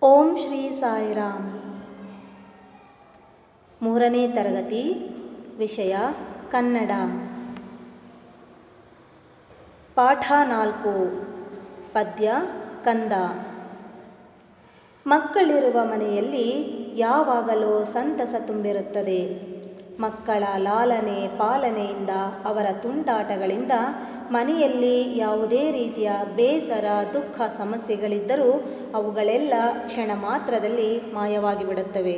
ಓಂ ಶ್ರೀ ಸಾಯಿರಾಮ್ ಮೂರನೇ ತರಗತಿ ವಿಷಯ ಕನ್ನಡ ಪಾಠ ನಾಲ್ಕು ಪದ್ಯ ಕಂದ ಮಕ್ಕಳಿರುವ ಮನೆಯಲ್ಲಿ ಯಾವಾಗಲೂ ಸಂತಸ ತುಂಬಿರುತ್ತದೆ ಮಕ್ಕಳ ಲಾಲನೆ ಪಾಲನೆಯಿಂದ ಅವರ ತುಂಟಾಟಗಳಿಂದ ಮನೆಯಲ್ಲಿ ಯಾವುದೇ ರೀತಿಯ ಬೇಸರ ದುಃಖ ಸಮಸ್ಯೆಗಳಿದ್ದರೂ ಅವುಗಳೆಲ್ಲ ಕ್ಷಣ ಮಾತ್ರದಲ್ಲಿ ಮಾಯವಾಗಿ ಬಿಡುತ್ತವೆ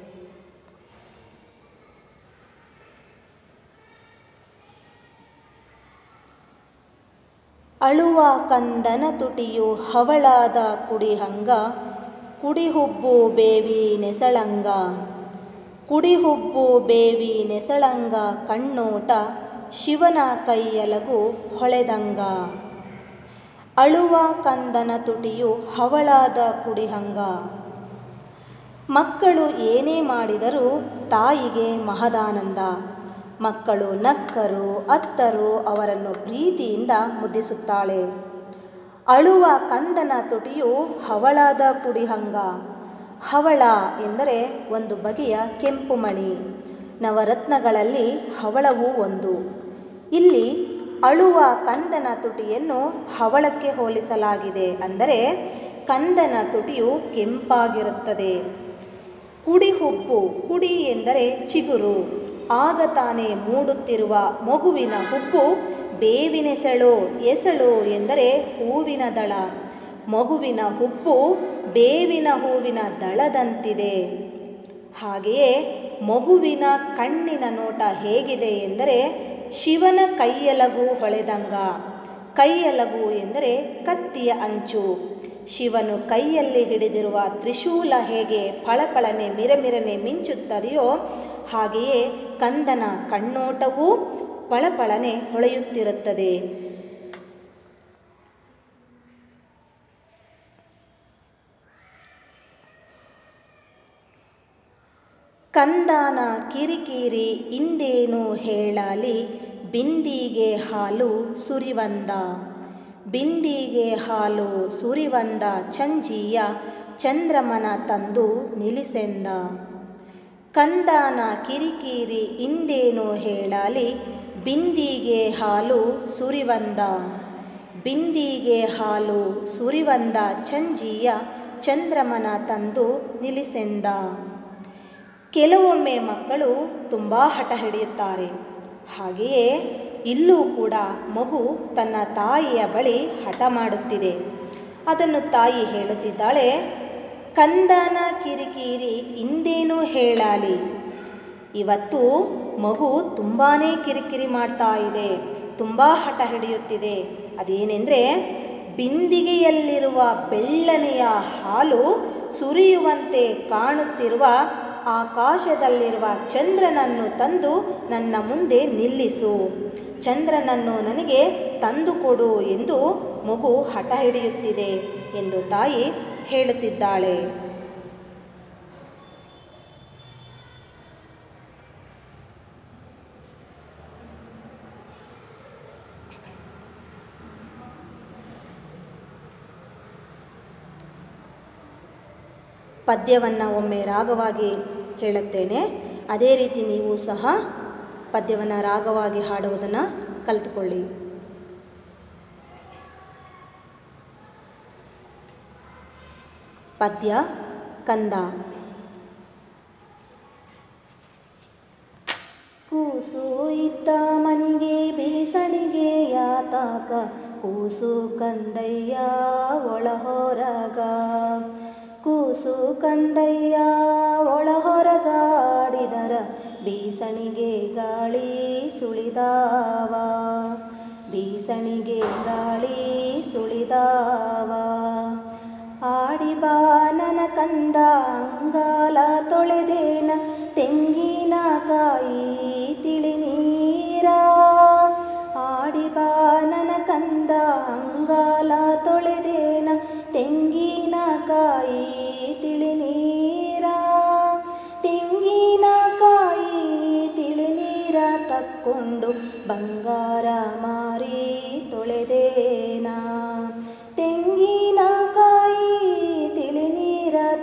ಅಳುವ ಕಂದನ ತುಟಿಯು ಹವಳಾದ ಕುಡಿಹಂಗ ಕುಡಿಹುಬ್ಬು ಬೇವಿ ನೆಸಳಂಗ ಕುಡಿಹುಬ್ಬು ಬೇವಿ ನೆಸಳಂಗ ಕಣ್ಣೋಟ ಶಿವನ ಕೈಯಲಗು ಹೊಳೆದಂಗ ಅಳುವ ಕಂದನ ತುಟಿಯು ಹವಳಾದ ಕುಡಿಹಂಗ ಮಕ್ಕಳು ಏನೇ ಮಾಡಿದರೂ ತಾಯಿಗೆ ಮಹದಾನಂದ ಮಕ್ಕಳು ನಕ್ಕರು ಅತ್ತರು ಅವರನ್ನು ಪ್ರೀತಿಯಿಂದ ಮುದ್ದಿಸುತ್ತಾಳೆ ಅಳುವ ಕಂದನ ತುಟಿಯು ಹವಳಾದ ಕುಡಿಹಂಗ ಹವಳ ಎಂದರೆ ಒಂದು ಬಗೆಯ ಕೆಂಪು ಮಣಿ ನವರತ್ನಗಳಲ್ಲಿ ಹವಳವೂ ಒಂದು ಇಲ್ಲಿ ಅಳುವ ಕಂದನ ತುಟಿಯನ್ನು ಹವಳಕ್ಕೆ ಹೋಲಿಸಲಾಗಿದೆ ಅಂದರೆ ಕಂದನ ತುಟಿಯು ಕೆಂಪಾಗಿರುತ್ತದೆ ಕುಡಿ ಹುಬ್ಬು ಕುಡಿ ಎಂದರೆ ಚಿಗುರು ಆಗ ತಾನೇ ಮೂಡುತ್ತಿರುವ ಮಗುವಿನ ಹುಬ್ಬು ಬೇವಿನೆಸಳು ಎಸಳು ಎಂದರೆ ಹೂವಿನ ದಳ ಮಗುವಿನ ಹುಬ್ಬು ಬೇವಿನ ಹೂವಿನ ದಳದಂತಿದೆ ಹಾಗೆಯೇ ಮಗುವಿನ ಕಣ್ಣಿನ ನೋಟ ಹೇಗಿದೆ ಎಂದರೆ ಶಿವನ ಕೈಯಲಗು ಹೊಳೆದಂಗ ಕೈಯಲಗು ಎಂದರೆ ಕತ್ತಿಯ ಅಂಚು ಶಿವನು ಕೈಯಲ್ಲಿ ಹಿಡಿದಿರುವ ತ್ರಿಶೂಲ ಹೇಗೆ ಫಳಫಳನೆ ಮಿರಮಿರನೆ ಮಿಂಚುತ್ತದೆಯೋ ಹಾಗೆಯೇ ಕಂದನ ಕಣ್ಣೋಟವೂ ಪಳಪಳನೆ ಹೊಳೆಯುತ್ತಿರುತ್ತದೆ ಕಂದಾನ ಕಿರಿಕಿರಿ ಇಂದೇನು ಹೇಳಲಿ ಬಿಂದಿಗೆ ಹಾಲು ಸುರಿವಂದ ಬಿಂದಿಗೆ ಹಾಲು ಸುರಿವಂದ ಚಂಜಿಯ ಚಂದ್ರಮನ ತಂದು ನಿಲ್ಲಿಸೆಂದ ಕಂದಾನ ಕಿರಿಕಿರಿ ಇಂದೇನು ಹೇಳಲಿ ಬಿಂದಿಗೆ ಹಾಲು ಸುರಿವಂದ ಬಿಂದಿಗೆ ಹಾಲು ಸುರಿವಂದ ಚಂಜಿಯ ಚಂದ್ರಮನ ತಂದು ನಿಲ್ಲಿಸೆಂದ ಕೆಲವೊಮ್ಮೆ ಮಕ್ಕಳು ತುಂಬ ಹಠ ಹಿಡಿಯುತ್ತಾರೆ ಹಾಗೆಯೇ ಇಲ್ಲೂ ಕೂಡ ಮಗು ತನ್ನ ತಾಯಿಯ ಬಳಿ ಹಠ ಮಾಡುತ್ತಿದೆ ಅದನ್ನು ತಾಯಿ ಹೇಳುತ್ತಿದ್ದಾಳೆ ಕಂದನ ಕಿರಿಕಿರಿ ಇಂದೇನು ಹೇಳಲಿ ಇವತ್ತು ಮಗು ತುಂಬಾ ಕಿರಿಕಿರಿ ಮಾಡ್ತಾ ಇದೆ ತುಂಬ ಹಠ ಹಿಡಿಯುತ್ತಿದೆ ಅದೇನೆಂದರೆ ಬಿಂದಿಗೆಯಲ್ಲಿರುವ ಬೆಳ್ಳನೆಯ ಹಾಲು ಸುರಿಯುವಂತೆ ಕಾಣುತ್ತಿರುವ ಆಕಾಶದಲ್ಲಿರುವ ಚಂದ್ರನನ್ನು ತಂದು ನನ್ನ ಮುಂದೆ ನಿಲ್ಲಿಸು ಚಂದ್ರನನ್ನು ನನಗೆ ತಂದುಕೊಡು ಎಂದು ಮಗು ಹಠ ಹಿಡಿಯುತ್ತಿದೆ ಎಂದು ತಾಯಿ ಹೇಳುತ್ತಿದ್ದಾಳೆ ಪದ್ಯವನ್ನು ಒಮ್ಮೆ ರಾಗವಾಗಿ ಹೇಳುತ್ತೇನೆ ಅದೇ ರೀತಿ ನೀವು ಸಹ ಪದ್ಯವನ್ನು ರಾಗವಾಗಿ ಹಾಡುವುದನ್ನು ಕಲಿತುಕೊಳ್ಳಿ ಪದ್ಯ ಕಂದ ಕೂಸು ಇದ್ದ ಮನಿಗೆ ಬೀಸಣಿಗೆ ಯಾತಾಕ ಕೂಸು ಕಂದಯ್ಯ ಒಳಹೊರಗ ಕೂಸು ಕಂದಯ್ಯ ಒಳಹೊರಗಾಡಿದರ ಬೀಸಣಿಗೆ ಗಾಳಿ ಸುಳಿದಾವ ಬೀಸಣಿಗೆ ಗಾಳಿ ಸುಳಿದಾವ ಆಡಿ ಬಾ ನನ ಕಂದ ಅಂಗಾಲ ತೊಳೆದೇನ ತೆಂಗಿನಕಾಯಿ ತಿಳಿ ನೀರ ಆಡಿ ಬಾ ನನ ಕಂದ ಅಂಗಾಲ ತೊಳೆದೇನ ತೆಂಗಿನಕಾಯಿ ತಿಳಿ ನೀರ ತೆಂಗಿನಕಾಯಿ ತಿಳಿ ನೀರ ತಕ್ಕೊಂಡು ಬಂಗಾರ ಮಾರಿ ತೊಳೆದೇನ ತೆಂಗಿನಕಾಯಿ ತಿಳಿ ನೀರ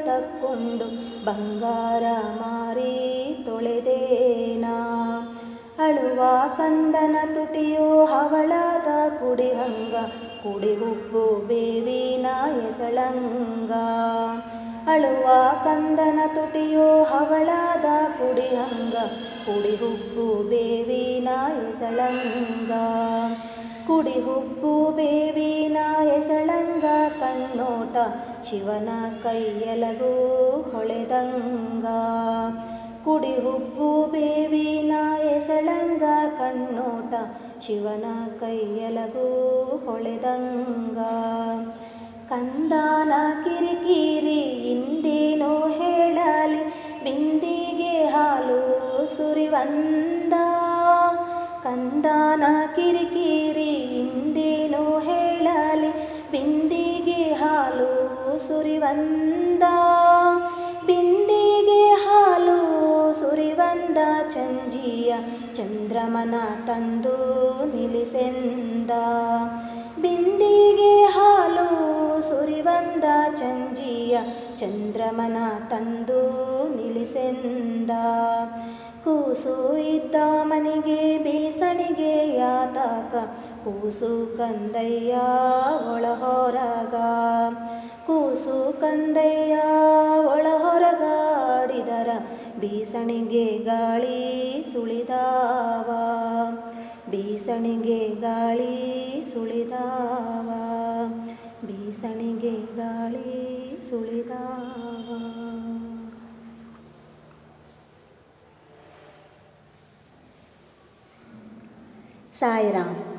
ಬಂಗಾರ ಮಾರಿ ತೊಳೆದೇನಾ ಅಳುವ ಕಂದನ ತುಟಿಯು ಹವಳಾದ ಕುಡಿಹಂಗ ಕುಡಿ ಹುಬ್ಬು ಬೇವಿನ ಎಸಳಂಗ ಅಳುವ ಕಂದನ ತುಟಿಯು ಹವಳಾದ ಕುಡಿಹಂಗ ಕುಡಿ ಹುಬ್ಬು ಬೇವಿನ ಎಸಳಂಗ ಕುಡಿ ಹುಬ್ಬು ಬೇವಿನ ಎಸಳಂಗ ಕಣ್ಣೋಟ ಶಿವನ ಕೈಯಲಗೂ ಹೊಳೆದಂಗ ಕುಡಿ ಹುಬ್ಬು ಬೇವಿನ ಎಸಳಂಗ ಕಣ್ಣೋಟ ಶಿವನ ಕೈಯಲಗೂ ಹೊಳೆದಂಗ ಕಂದಾನ ಕಿರಿಕಿರಿ ಇಂದೇನೋ ಹೇಳಲಿ ಬಿಂದಿಗೆ ಹಾಲು ಸುರಿವಂದ ಕಂದಾನ ಕಿರಿಕಿರಿ ಇಂದೇನೋ ಹೇಳಲಿ ಬಿಂದಿಗೆ ಹಾಲು ಸುರಿವಂದ ಬಿಂದಿಗೆ ಹಾಲು ಸುರಿವಂದ ಚಂಜಿಯ ಚಂದ್ರಮನ ತಂದು ನಿಲ್ಲಿಸೆಂದ ಬಿಂದಿಗೆ ಹಾಲು ಸುರಿವಂದ ಚಂಜಿಯ ಚಂದ್ರಮನ ತಂದು ನಿಲ್ಲಿಸೆಂದ ಕೂಸು ಇದ್ದ ಮನೆಗೆ ಬೀಸಣಿಗೆ ಯಾತಕ ಕೂಸು ಕಂದಯ್ಯ ಒಳಹೊರಗ ಕೂಸು ಕಂದಯ್ಯ ಒಳಹೊರಗಾಡಿದರ ಬೀಸಣಿಗೆ ಗಾಳಿ ಸುಳಿದಾವ ಬೀಸಣಿಗೆ ಗಾಳಿ ಸುಳಿದಾವ ಬೀಸಣಿಗೆ ಗಾಳಿ ಸುಳಿದಾವ ಸಾಯಿರಾಮ್